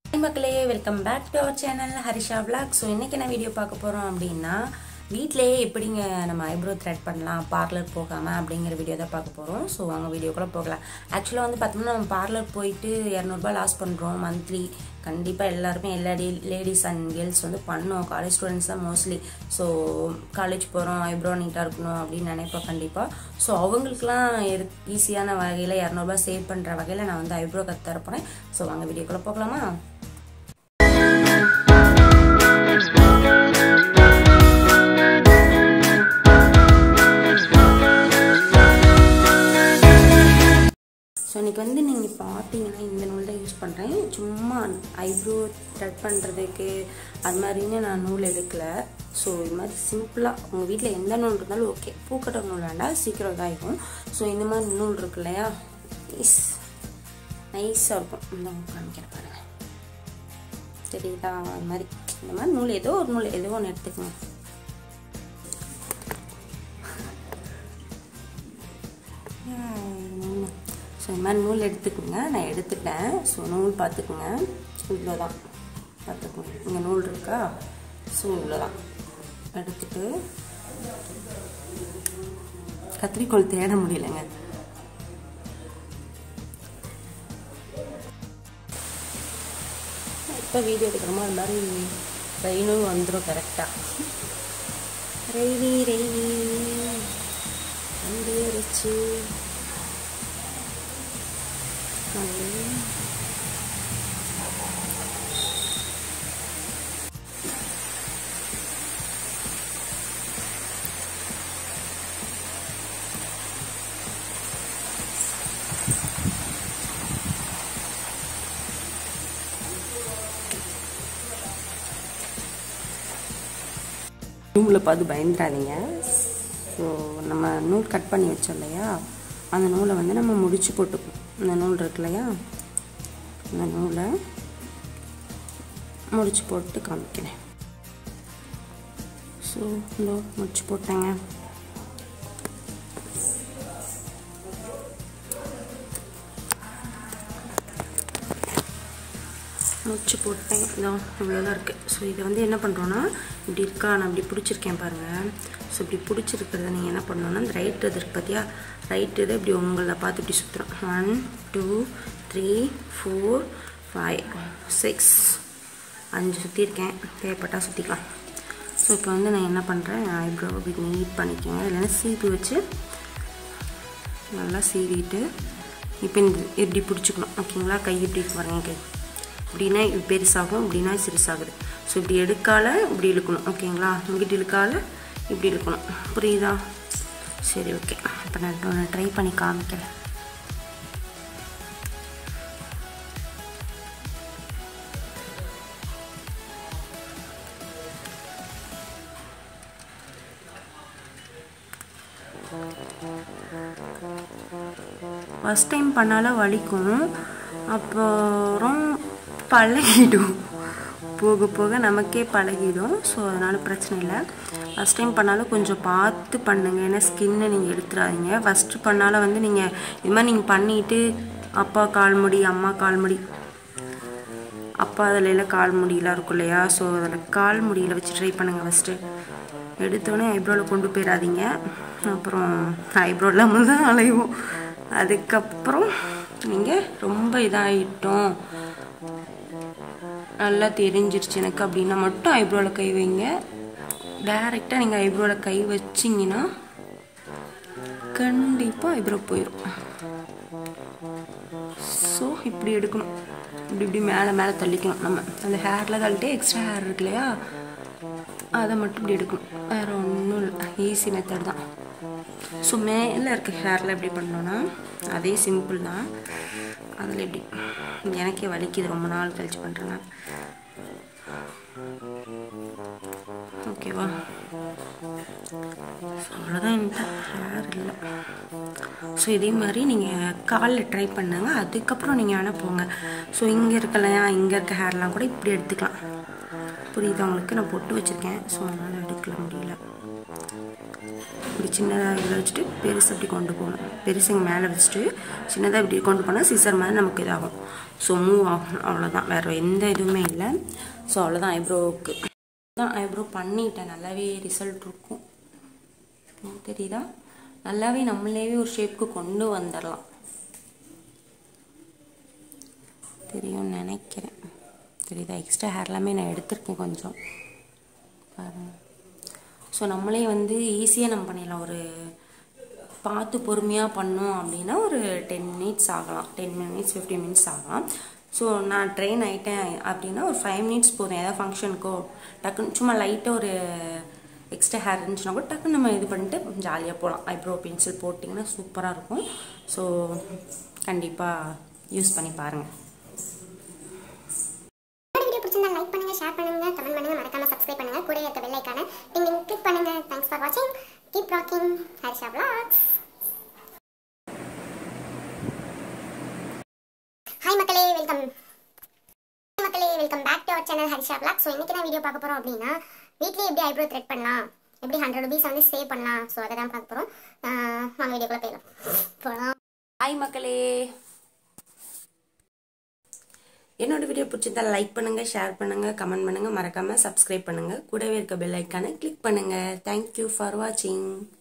hi மக்களே welcome back to our channel Harisha vlog so இன்றைக்கி என்ன வீடியோ பார்க்க போகிறோம் அப்படின்னா வீட்டிலேயே எப்படிங்க நம்ம ஐப்ரோ த்ரெட் பண்ணலாம் பார்லர் போகாமல் அப்படிங்கிற வீடியோ தான் பார்க்க போகிறோம் ஸோ அவங்க வீடியோக்குள்ளே போகலாம் ஆக்சுவலாக வந்து பார்த்தோம்னா நம்ம பார்லர் போயிட்டு இரநூறுபா லாஸ் பண்ணுறோம் மந்த்லி கண்டிப்பாக எல்லாருமே எல்லா லேடிஸ் அண்ட் கேர்ள்ஸ் வந்து பண்ணோம் காலேஜ் ஸ்டூடெண்ட்ஸ் தான் மோஸ்ட்லி ஸோ காலேஜ் போகிறோம் ஐப்ரோ நீட்டாக இருக்கணும் அப்படின்னு நினைப்போம் கண்டிப்பாக ஸோ அவங்களுக்குலாம் ஈஸியான வகையில் இரநூறுபா சேவ் பண்ணுற வகையில் நான் வந்து ஐப்ரோ கற்று தரப்போகிறேன் ஸோ வாங்க வீடியோக்குள்ளே போகலாமா ஸோ இன்றைக்கி வந்து நீங்கள் பார்த்தீங்கன்னா இந்த நூல் தான் யூஸ் பண்ணுறேன் சும்மா ஐப்ரோ த்ரெட் பண்ணுறதுக்கு அது மாதிரின்னு நான் நூல் எடுக்கல ஸோ இது மாதிரி சிம்பிளாக உங்கள் வீட்டில் எந்த நூல் இருந்தாலும் ஓகே பூக்கட்ட நூல் வேண்டாம் சீக்கிரம் இதாகிடும் ஸோ இந்த மாதிரி நூல் இருக்கு இல்லையா நைஸ் நைஸாக இருக்கும் இந்த காமிக்கிறேன் பாருங்கள் தெரியுதா அது மாதிரி இந்த மாதிரி நூல் ஏதோ ஒரு நூல் ஏதோ ஒன்று எடுத்துக்கோங்க ஸோ இந்த மாதிரி நூல் எடுத்துக்கோங்க நான் எடுத்துட்டேன் ஸோ நூல் பார்த்துக்குங்க இவ்வளோ தான் பார்த்துக்குங்க இங்கே நூல் இருக்கா ஸோ இவ்வளோ தான் எடுத்துட்டு கத்திரிக்கோள் தேட முடியலைங்க இப்போ வீடியோ எடுக்கிறோமோ அது மாதிரி ரெயினும் வந்துடும் கரெக்டாக ரெய்னி ரெய்னி வந்துருச்சு ரூமில் பார்த்து பயந்துடாதீங்க ஸோ நம்ம நூல் கட் பண்ணி வச்சோம் இல்லையா அந்த நூலை வந்து நம்ம முடிச்சு போட்டுக்கணும் இந்த நூல் இருக்கு இல்லையா இந்த நூலை முடிச்சு போட்டு காமிக்கிறேன் ஸோ இதோ முடிச்சு போட்டேங்க முடிச்சு போட்டேன் இதோ இவ்வளோதான் இருக்குது ஸோ இதை வந்து என்ன பண்ணுறோன்னா இப்படி இருக்கா நான் இப்படி பிடிச்சிருக்கேன் பாருங்கள் ஸோ இப்படி பிடிச்சிருக்கிறத நீங்கள் என்ன பண்ணணுன்னா இந்த ரைட் இது இருக்கு பார்த்தியா ரைட் இது இப்படி உங்களை பார்த்து இப்படி சுற்றுறோம் one two three four five six அஞ்சு சுற்றிருக்கேன் தேவைப்பட்டால் சுற்றிக்கலாம் ஸோ இப்போ வந்து நான் என்ன பண்ணுறேன் ஐப்ரோ இப்படி நீட் பண்ணிக்கோங்க இல்லைன்னா சீப்பி வச்சு நல்லா சீவிட்டு இப்போ இந்த இப்படி பிடிச்சிக்கணும் ஓகேங்களா கை இப்படி பாருங்க கை இப்படின்னா இது பெருசாகும் இப்படின்னா சிறுசாகுது ஸோ இப்படி எடுக்கால இப்படி இழுக்கணும் ஓகேங்களா இங்கிட்டு இழுக்கால இப்படி இழுக்கணும் புரியுதா சரி ஓகே இப்போ நான் ஒன்று ட்ரை பண்ணி காமிக்கிறேன் ஃபஸ்ட் டைம் பண்ணாலும் வலிக்கும் அப்புறம் பழகிடும் போக போக நமக்கே பழகிடும் ஸோ அதனால் பிரச்சனை இல்லை ஃபஸ்ட் டைம் பண்ணாலும் கொஞ்சம் பார்த்து பண்ணுங்கள் ஏன்னா ஸ்கின்னை நீங்கள் எடுத்துடாதீங்க ஃபஸ்ட்டு பண்ணாலும் வந்து நீங்கள் இது மாதிரி நீங்கள் பண்ணிவிட்டு அப்பா கால் முடி அம்மா கால் முடி அப்பா அதில் எல்லாம் கால் முடியெலாம் இருக்கும் இல்லையா ஸோ அதில் கால் முடியில் வச்சு ட்ரை பண்ணுங்கள் ஃபஸ்ட்டு எடுத்தோடனே ஐப்ரோவில் கொண்டு போயிடாதீங்க அப்புறம் ஐப்ரோ இல்லாமல் தான் அலைவோம் அதுக்கப்புறம் நீங்கள் ரொம்ப இதாகிட்டோம் நல்லா தெரிஞ்சிருச்சு எனக்கு அப்படின்னா மட்டும் ஐப்ரோவில் கை வைங்க டைரெக்டாக நீங்கள் ஐப்ரோவில் கை வச்சிங்கன்னா கண்டிப்பாக ஐப்ரோ போயிடும் ஸோ இப்படி எடுக்கணும் இப்படி இப்படி மேலே மேலே தள்ளிக்கணும் நம்ம அந்த ஹேரில் தள்ளிட்டே எக்ஸ்ட்ரா ஹேர் இருக்கு இல்லையா அதை மட்டும் இப்படி எடுக்கணும் வேறு ஒன்றும் இல்லை ஈஸி மெத்தட் தான் ஸோ மேலே இருக்க ஹேரில் எப்படி பண்ணோன்னா அதே சிம்பிள் தான் அதில் எப்படி எனக்கே வலிக்குது ரொம்ப நாள் கழிச்சு பண்ணுறேங்க ஓகேவா அவ்வளோதான் என்கிட்ட ஹேர் இல்லை ஸோ இதே மாதிரி நீங்கள் காலில் ட்ரை பண்ணுங்க அதுக்கப்புறம் நீங்கள் வேணால் போங்க ஸோ இங்கே இருக்கலையா இங்கே இருக்க ஹேர்லாம் கூட இப்படி எடுத்துக்கலாம் புரியுது அவங்களுக்கு நான் பொட்டு வச்சுருக்கேன் ஸோ அதனால் எடுக்கல முடியல இப்படி சின்னதாக இதில் வச்சுட்டு பெருசு அப்படி கொண்டு போகணும் பெருசு இங்கே மேலே வச்சுட்டு சின்னதாக இப்படி கொண்டு போனால் சிசர் மாதிரி நமக்கு இதாகும் ஸோ மூவ் ஆகும் அவ்வளோதான் வேறு எந்த இதுவுமே இல்லை ஸோ அவ்வளோதான் ஐப்ரோவுக்கு தான் ஐப்ரோ பண்ணிட்டேன் நல்லாவே ரிசல்ட் இருக்கும் உங்களுக்கு தெரியுதா நல்லாவே நம்மளேவே ஒரு ஷேப்புக்கு கொண்டு வந்துடலாம் தெரியும்னு நினைக்கிறேன் தெரியுதா எக்ஸ்ட்ரா ஹேர் எல்லாமே நான் எடுத்திருக்கேன் கொஞ்சம் பாருங்கள் ஸோ நம்மளே வந்து ஈஸியாக நம்ம பண்ணிடலாம் ஒரு பார்த்து பொறுமையாக பண்ணோம் அப்படின்னா ஒரு டென் மினிட்ஸ் ஆகலாம் டென் மினிட்ஸ் ஃபிஃப்டீன் மினிட்ஸ் ஆகலாம் ஸோ நான் ட்ரெயின் ஆகிட்டேன் அப்படின்னா ஒரு ஃபைவ் மினிட்ஸ் போதும் ஏதாவது ஃபங்க்ஷனுக்கோ டக்குன்னு சும்மா லைட்டாக ஒரு எக்ஸ்ட்ரா ஹேர் இருந்துச்சுன்னா கூட டக்குன்னு நம்ம இது பண்ணிட்டு ஜாலியாக போகலாம் ஐப்ரோ பென்சில் போட்டிங்கன்னா சூப்பராக இருக்கும் ஸோ கண்டிப்பாக யூஸ் பண்ணி பாருங்கள் இந்த வீடியோ பிடிச்சிருந்தா லைக் பண்ணுங்க ஷேர் பண்ணுங்க கமெண்ட் பண்ணுங்க மறக்காம சப்ஸ்கிரைப் பண்ணுங்க கூட இருக்க பெல் ஐகானை டிங் டிங் கிளிக் பண்ணுங்க தேங்க்ஸ் ஃபார் வாட்சிங் keep rocking Harsha vlogs hi மக்களே வெல்கம் மக்களே welcome back to our channel Harisha vlogs so இன்னைக்கு நான் வீடியோ பார்க்க போறோம் அப்படின்னா வீட்லயே எப்படி ஐப்ரோ த்ரெட் பண்ணலாம் எப்படி ஹண்ட்ரட் ருபீஸ் வந்து சேவ் பண்ணலாம் ஸோ அதை தான் பார்க்க போறோம் ஆஹ் வாங்க வீடியோக்குள்ள போயிடலாம் போகலாம் ஹாய் மக்களே என்னோட வீடியோ பிடிச்சிருந்தா லைக் பண்ணுங்க ஷேர் பண்ணுங்க கமெண்ட் பண்ணுங்க மறக்காம சப்ஸ்கிரைப் பண்ணுங்க கூடவே இருக்க பெல் ஐக்கானை கிளிக் பண்ணுங்க தேங்க்யூ ஃபார் வாட்சிங்